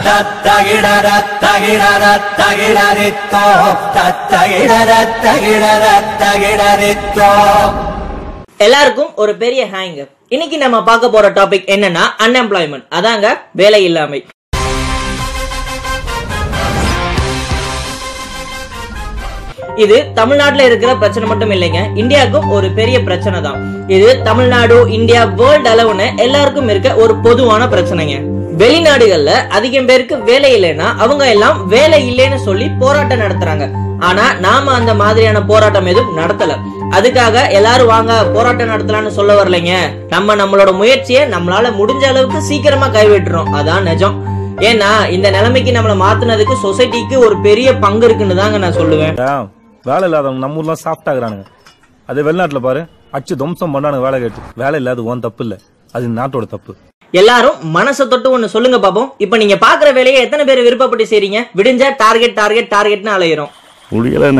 தத்தகிடர தகிடர தகிடரித்தோ தத்தகிடர தகிடர தகிடரித்தோ எல்லாருக்கும் ஒரு பெரிய ஹேங் இன்னைக்கு நம்ம பார்க்க போற டாபிக் என்னன்னா அன்எம்ப்ளாய்மெண்ட் அதாங்க வேலை இல்லாமை இது தமிழ்நாட்டுல இருக்கிற பிரச்சனை மட்டும் இல்லைங்க இந்தியாவுக்கும் ஒரு பெரிய பிரச்சனை தான் இது தமிழ்நாடு இந்தியா வேர்ல்ட் அளவுன்னு எல்லாருக்கும் இருக்க ஒரு பொதுவான பிரச்சனைங்க வெளிநாடுகள்ல அதிகம் பேருக்கு வேலை இல்லைன்னா அவங்க எல்லாம் வேலை இல்லைன்னு சொல்லி போராட்டம் நடத்துறாங்க ஆனா நாம அந்த மாதிரியான போராட்டம் எதுவும் நடத்தல அதுக்காக எல்லாரும் வாங்க போராட்டம் நடத்தலாம்னு சொல்ல வரலைங்க நம்ம நம்மளோட முயற்சியை நம்மளால முடிஞ்ச அளவுக்கு சீக்கிரமா கைவிட்டுறோம் அதான் நிஜம் ஏன்னா இந்த நிலைமைக்கு நம்மள மாத்துனதுக்கு சொசைட்டிக்கு ஒரு பெரிய பங்கு இருக்குன்னு தாங்க நான் சொல்லுவேன் ஏன், வேலை இல்லாதவங்க நம்ம ஊர்லாம் சாஃப்ட் ஆகுறானுங்க அதே வெளிநாட்டுல பாரு அச்சு துவம்சம் பண்ணானுங்க வேலை கேட்டு வேலை இல்லாத ஓன் தப்பு இல்ல அது இந்த நாட்டோட தப்பு எல்லாரும் மனசை தொட்டு ஒண்ணு சொல்லுங்க பாப்போம் இப்ப நீங்க பாக்குற வேலையை எத்தனை பேர் விருப்பப்பட்டு செய்றீங்க விடிஞ்சா டார்கெட் டார்கெட் டார்கெட்னு அலையிறோம் முடியலண்ணே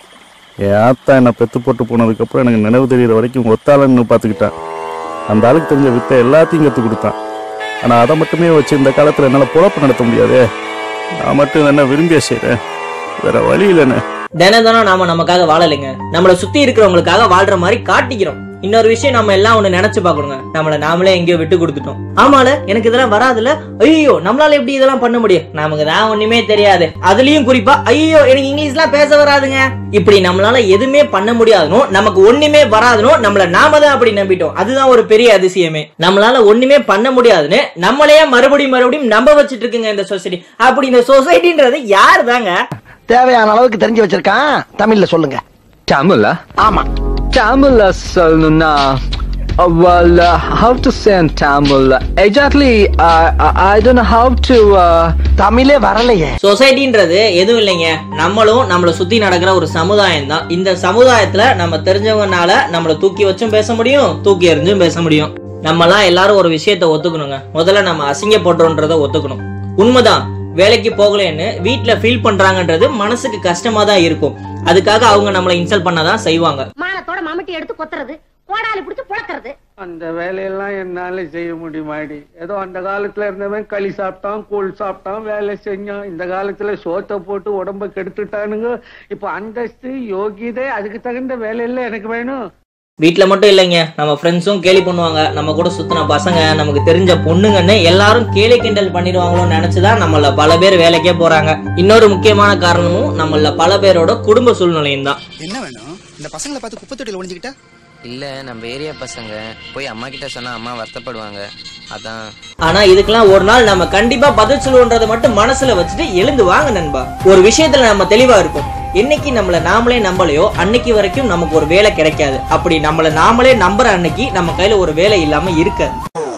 என் ஆத்தா என்னை பெத்து போட்டு போனதுக்கப்புறம் எனக்கு நினைவு தெரியிற வரைக்கும் ஒத்தாளன்னு பார்த்துக்கிட்டான் அந்த ஆளுக்கு தெரிஞ்ச வித்தை எல்லாத்தையும் கற்றுக் கொடுத்தான் ஆனால் அதை மட்டுமே வச்சு இந்த காலத்தில் என்னால் பொழப்பு நடத்த முடியாதே நான் மட்டும் என்ன விரும்பிய செய்கிறேன் வேற வழி இல்லைண்ணே தினம் தினம் நாம நமக்காக வாழலைங்க நம்மள சுத்தி இருக்கிறவங்களுக்காக வாழ்ற மாதிரி காட்டிக்கிறோம் இன்னொரு விஷயம் நம்ம எல்லாம் ஒண்ணு நினைச்சு பார்க்கணுங்க நம்மள நாமளே எங்கேயோ விட்டு கொடுத்துட்டோம் ஆமால எனக்கு இதெல்லாம் வராதுல ஐயோ நம்மளால எப்படி இதெல்லாம் பண்ண முடியும் நமக்கு தான் ஒண்ணுமே தெரியாது அதுலயும் குறிப்பா ஐயோ எனக்கு இங்கிலீஷ்லாம் பேச வராதுங்க இப்படி நம்மளால எதுவுமே பண்ண முடியாதுனோ நமக்கு ஒண்ணுமே வராதுனோ நம்மள நாம தான் அப்படி நம்பிட்டோம் அதுதான் ஒரு பெரிய அதிசயமே நம்மளால ஒண்ணுமே பண்ண முடியாதுன்னு நம்மளையே மறுபடியும் மறுபடியும் நம்ப வச்சிட்டு இருக்குங்க இந்த சொசைட்டி அப்படி இந்த சொசைட்டின்றது யார் தாங்க தேவையான அளவுக்கு தெரிஞ்சு வச்சிருக்கான் தமிழ்ல சொல்லுங்க தமிழா ஆமா தமிழ்ல சொல்லணும்னா uh, well uh, how to say in Tamil exactly I I, I don't know how to uh, தமிழே வரலையே சொசைட்டின்றது எதுவும் இல்லைங்க நம்மளும் நம்மளை சுத்தி நடக்கிற ஒரு சமுதாயம் தான் இந்த சமுதாயத்துல நம்ம தெரிஞ்சவங்கனால நம்மள தூக்கி வச்சும் பேச முடியும் தூக்கி எறிஞ்சும் பேச முடியும் நம்மலாம் எல்லாரும் ஒரு விஷயத்த ஒத்துக்கணுங்க முதல்ல நம்ம அசிங்கப்படுறோன்றத ஒத்துக்கணும் உண்மைதான் வேலைக்கு போகலைன்னு வீட்ல ஃபீல் பண்றாங்கன்றது மனசுக்கு கஷ்டமா தான் இருக்கும் அதுக்காக அவங்க நம்மளை இன்சல்ட் பண்ணதான் செய்வாங்க மானத்தோட மம்முட்டி எடுத்து கொத்துறது கோடாலி பிடிச்சு புழக்கிறது அந்த வேலையெல்லாம் என்னால செய்ய முடியுமாடி ஏதோ அந்த காலத்துல இருந்தவன் களி சாப்பிட்டான் கூழ் சாப்பிட்டான் வேலை செஞ்சான் இந்த காலத்துல சோத்தை போட்டு உடம்ப கெடுத்துட்டானுங்க இப்ப அந்தஸ்து யோகிதை அதுக்கு தகுந்த வேலையில எனக்கு வேணும் வீட்ல மட்டும் இல்லைங்க நம்ம ஃப்ரெண்ட்ஸும் கேலி பண்ணுவாங்க நம்ம கூட சுத்தின பசங்க நமக்கு தெரிஞ்ச பொண்ணுங்கன்னு எல்லாரும் கேலி கிண்டல் பண்ணிடுவாங்களோன்னு நினைச்சுதான் நம்மள பல பேர் வேலைக்கே போறாங்க இன்னொரு முக்கியமான காரணமும் நம்மள பல பேரோட குடும்ப சூழ்நிலையும் தான் என்ன வேணும் இந்த பசங்களை பார்த்து குப்பை தொட்டியில் ஒளிஞ்சுக்கிட்டா இல்ல நம்ம ஏரியா பசங்க போய் அம்மா கிட்ட சொன்னா அம்மா வருத்தப்படுவாங்க அதான் ஆனா இதுக்கெல்லாம் ஒரு நாள் நம்ம கண்டிப்பா பதில் சொல்லுன்றதை மட்டும் மனசுல வச்சுட்டு எழுந்து வாங்க நண்பா ஒரு விஷயத்துல நம்ம தெளிவா இருப்போம் என்னைக்கு நம்மள நாமளே நம்பலையோ அன்னைக்கு வரைக்கும் நமக்கு ஒரு வேலை கிடைக்காது அப்படி நம்மள நாமளே நம்புற அன்னைக்கு நம்ம கையில ஒரு வேலை இல்லாம இருக்காது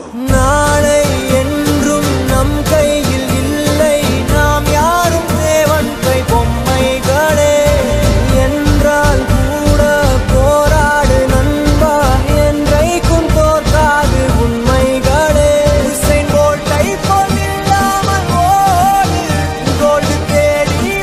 நாளை என்றும் நம் கையில் இல்லை நாம் யாரும் தேவன் கை பொம்மைகளே என்றால் கூட போராடு நண்பா என்றைக்கும் தோற்றாது உண்மைகளே உசைன் போல்ட்டை போல் இல்லாமல் ஓடு கோல்டு தேடி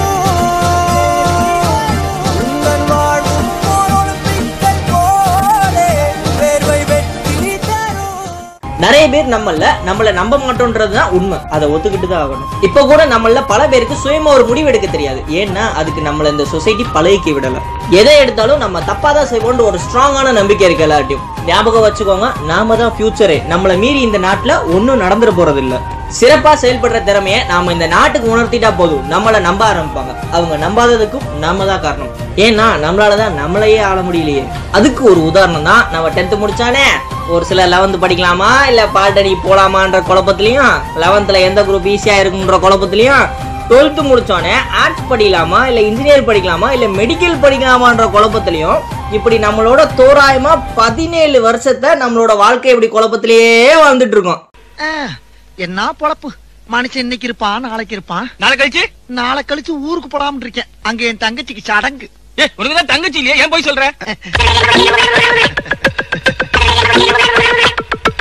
வரும் உந்தன் வாழ்வும் ஓர் ஒலிம்பிக்கை போலே வேர்வை வெற்றி தரும் நிறைய பேர் நம்மள நம்மள நம்ப மாட்டோன்றதுதான் உண்மை அதை ஒத்துக்கிட்டு தான் ஆகணும் இப்ப கூட நம்மள பல பேருக்கு சுயமா ஒரு முடிவு எடுக்க தெரியாது ஏன்னா அதுக்கு நம்மள இந்த சொசைட்டி பழகிக்க விடல எதை எடுத்தாலும் நம்ம தப்பா தான் செய்வோம்னு ஒரு ஸ்ட்ராங்கான நம்பிக்கை இருக்கு எல்லார்ட்டையும் ஞாபகம் வச்சுக்கோங்க நாம தான் ஃபியூச்சரே நம்மள மீறி இந்த நாட்டுல ஒன்னும் நடந்துட போறது இல்ல சிறப்பா செயல்படுற திறமைய நாம இந்த நாட்டுக்கு உணர்த்திட்டா போதும் நம்மள நம்ப ஆரம்பிப்பாங்க அவங்க நம்பாததுக்கும் நாம தான் காரணம் ஏன்னா நம்மளாலதான் நம்மளையே ஆள முடியலையே அதுக்கு ஒரு உதாரணம் தான் நம்ம டென்த் முடிச்சானே ஒரு சில லெவன்த் படிக்கலாமா இல்ல பால்டனி போலாமான்ற குழப்பத்திலையும் லெவன்த்ல எந்த குரூப் ஈஸியா இருக்குன்ற குழப்பத்திலையும் டுவெல்த் முடிச்சோடனே ஆர்ட்ஸ் படிக்கலாமா இல்ல இன்ஜினியர் படிக்கலாமா இல்ல மெடிக்கல் படிக்கலாமான்ற குழப்பத்திலையும் இப்படி நம்மளோட தோராயமா பதினேழு வருஷத்தை நம்மளோட வாழ்க்கை இப்படி குழப்பத்திலேயே வாழ்ந்துட்டு இருக்கோம் என்ன பொழப்பு மனுஷன் இன்னைக்கு இருப்பான் நாளைக்கு இருப்பான் நாளை கழிச்சு நாளை கழிச்சு ஊருக்கு போடாம இருக்கேன் அங்க என் தங்கச்சிக்கு சடங்கு ஏ உனக்கு தான் தங்கச்சி இல்லையா ஏன் போய் சொல்ற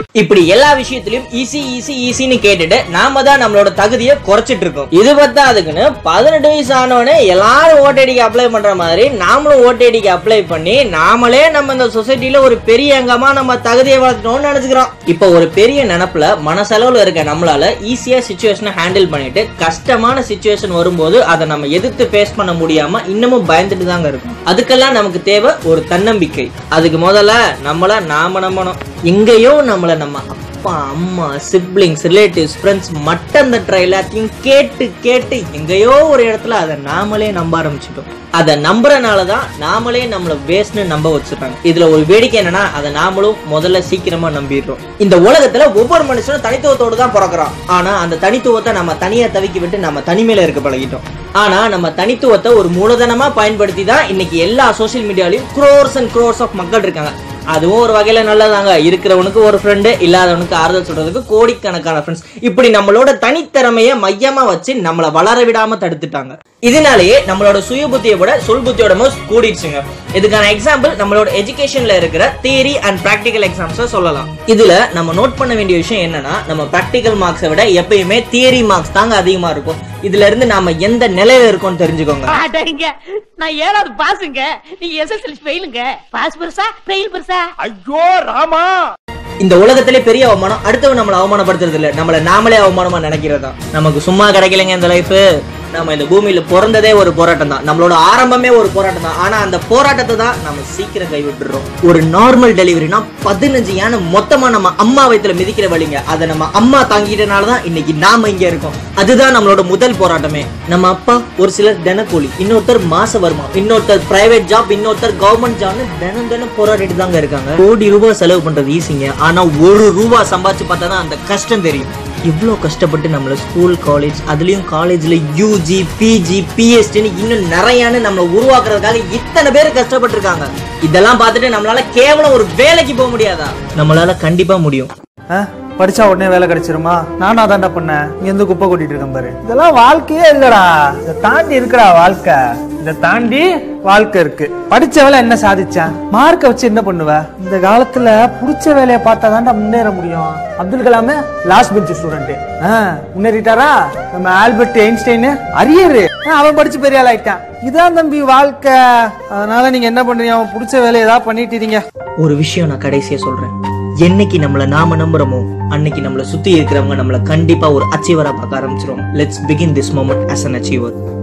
இப்படி எல்லா விஷயத்திலயும் ஈஸி ஈஸி ஈஸின்னு கேட்டுட்டு நாம தான் நம்மளோட தகுதியை குறைச்சிட்டு இருக்கோம் இது பத்தாதுக்குன்னு பதினெட்டு வயசு ஆனவனே எல்லாரும் ஓட்டடிக்கு அப்ளை பண்ற மாதிரி நாமளும் ஓட்டடிக்கு அப்ளை பண்ணி நாமளே நம்ம இந்த சொசைட்டில ஒரு பெரிய அங்கமா நம்ம தகுதியை வளர்த்துட்டோம்னு நினைச்சுக்கிறோம் இப்போ ஒரு பெரிய நினப்புல மனசளவுல இருக்க நம்மளால ஈஸியா சுச்சுவேஷனை ஹேண்டில் பண்ணிட்டு கஷ்டமான சுச்சுவேஷன் வரும்போது அதை நம்ம எதிர்த்து ஃபேஸ் பண்ண முடியாம இன்னமும் பயந்துட்டு தாங்க இருக்கும் அதுக்கெல்லாம் நமக்கு தேவை ஒரு தன்னம்பிக்கை அதுக்கு முதல்ல நம்மள நாம நம்பணும் எங்கேயோ நம்மள நம்ம அப்பா அம்மா சிப்ளிங்ஸ் ரிலேட்டிவ்ஸ் ஃப்ரெண்ட்ஸ் மட்டன் தட்டுற எல்லாத்தையும் கேட்டு கேட்டு எங்கேயோ ஒரு இடத்துல அதை நாமளே நம்ப ஆரம்பிச்சிட்டோம் அதை நம்புறனால தான் நாமளே நம்மள வேஸ்ட்னு நம்ப வச்சிருக்காங்க இதுல ஒரு வேடிக்கை என்னன்னா அதை நாமளும் முதல்ல சீக்கிரமா நம்பிடுறோம் இந்த உலகத்துல ஒவ்வொரு மனுஷனும் தனித்துவத்தோடு தான் பிறக்கிறான் ஆனா அந்த தனித்துவத்தை நம்ம தனியா தவிக்கி விட்டு நம்ம தனிமையில இருக்க பழகிட்டோம் ஆனா நம்ம தனித்துவத்தை ஒரு மூலதனமா பயன்படுத்தி தான் இன்னைக்கு எல்லா சோஷியல் மீடியாலையும் க்ரோர்ஸ் அண்ட் க்ரோர்ஸ் ஆஃப் மக்கள் இருக்காங்க அதுவும் ஒரு வகையில நல்லதாங்க இருக்கிறவனுக்கு ஒரு ஃப்ரெண்டு இல்லாதவனுக்கு ஆறுதல் சொல்றதுக்கு கோடிக்கணக்கான ஃப்ரெண்ட்ஸ் இப்படி நம்மளோட தனித்திறமைய மையமா வச்சு நம்மளை வளர விடாம தடுத்துட்டாங்க இதனாலேயே நம்மளோட சுய புத்தியை விட சொல் புத்தியோட மோஸ்ட் கூடிடுச்சுங்க இதுக்கான எக்ஸாம்பிள் நம்மளோட எஜுகேஷன்ல இருக்கிற தியரி அண்ட் ப்ராக்டிகல் எக்ஸாம்ஸை சொல்லலாம் இதுல நம்ம நோட் பண்ண வேண்டிய விஷயம் என்னன்னா நம்ம ப்ராக்டிகல் மார்க்ஸை விட எப்பயுமே தியரி மார்க்ஸ் தாங்க அதிகமா இருக்கும் இதுல இருந்து நாம எந்த நிலையில இருக்கோம்னு தெரிஞ்சுக்கோங்க அடங்க நான் ஏழாவது பாஸுங்க நீங்க எஸ்எஸ்எல்சி ஃபெயிலுங்க பாஸ் பெருசா ஃபெயில் பெருசா ஐயோ ராமா இந்த உலகத்திலே பெரிய அவமானம் அடுத்தவன் நம்மளை அவமானப்படுத்துறது இல்ல நம்மள நாமளே அவமானமா நினைக்கிறதா நமக்கு சும்மா கிடைக்கலங்க இந்த லைஃப் நம்ம இந்த பூமியில பிறந்ததே ஒரு போராட்டம் தான் நம்மளோட ஆரம்பமே ஒரு போராட்டம் தான் ஆனா அந்த போராட்டத்தை தான் நம்ம சீக்கிரம் கைவிட்டுறோம் ஒரு நார்மல் டெலிவரினா பதினஞ்சு யானை மொத்தமா நம்ம அம்மா வயித்துல மிதிக்கிற வழிங்க அதை நம்ம அம்மா தாங்கிட்டனால தான் இன்னைக்கு நாம இங்க இருக்கோம் அதுதான் நம்மளோட முதல் போராட்டமே நம்ம அப்பா ஒரு சிலர் தினக்கூலி இன்னொருத்தர் மாச வருமானம் இன்னொருத்தர் பிரைவேட் ஜாப் இன்னொருத்தர் கவர்மெண்ட் ஜாப்னு தினம் தினம் போராடிட்டு தாங்க இருக்காங்க கோடி ரூபாய் செலவு பண்றது ஈஸிங்க ஆனா ஒரு ரூபா சம்பாதிச்சு பார்த்தா தான் அந்த கஷ்டம் தெரியும் இவ்வளோ கஷ்டப்பட்டு நம்மள ஸ்கூல் காலேஜ் அதுலயும் காலேஜ்ல யூஜி பிஜி பிஎஸ்டின்னு இன்னும் நிறையான்னு நம்மளை உருவாக்குறதுக்காக இத்தனை பேர் கஷ்டப்பட்டிருக்காங்க இதெல்லாம் பார்த்துட்டு நம்மளால கேவலம் ஒரு வேலைக்கு போக முடியாதா நம்மளால கண்டிப்பா முடியும் படிச்சா உடனே வேலை கிடைச்சிருமா நானும் அதான்டா பண்ணேன் இங்க இருந்து குப்பை கொட்டிட்டு இருக்கேன் பாரு இதெல்லாம் வாழ்க்கையே இல்லடா இதை தாண்டி இருக்குடா வாழ்க்கை இதை தாண்டி வாழ்க்கை இருக்கு படிச்ச வேலை என்ன சாதிச்சேன் மார்க்க வச்சு என்ன பண்ணுவ இந்த காலத்துல புடிச்ச வேலையை பார்த்தா தான்டா முன்னேற முடியும் அப்துல் கலாமே லாஸ்ட் பெஞ்ச் ஸ்டூடெண்ட் முன்னேறிட்டாரா நம்ம ஆல்பர்ட் ஐன்ஸ்டைன் அரியரு அவன் படிச்சு பெரிய ஆள் ஆயிட்டான் இதான் தம்பி வாழ்க்கை அதனால நீங்க என்ன பண்றீங்க அவன் பிடிச்ச வேலையை ஏதாவது பண்ணிட்டு இருக்கீங்க ஒரு விஷயம் நான் கடைசியா சொல்றேன் என்னைக்கு நம்மள நாம நம்புறோமோ அன்னைக்கு நம்மள சுத்தி இருக்கிறவங்க நம்மள கண்டிப்பா ஒரு அச்சீவரா பார்க்க ஆரம்பிச்சிரும் let's begin this moment as an achiever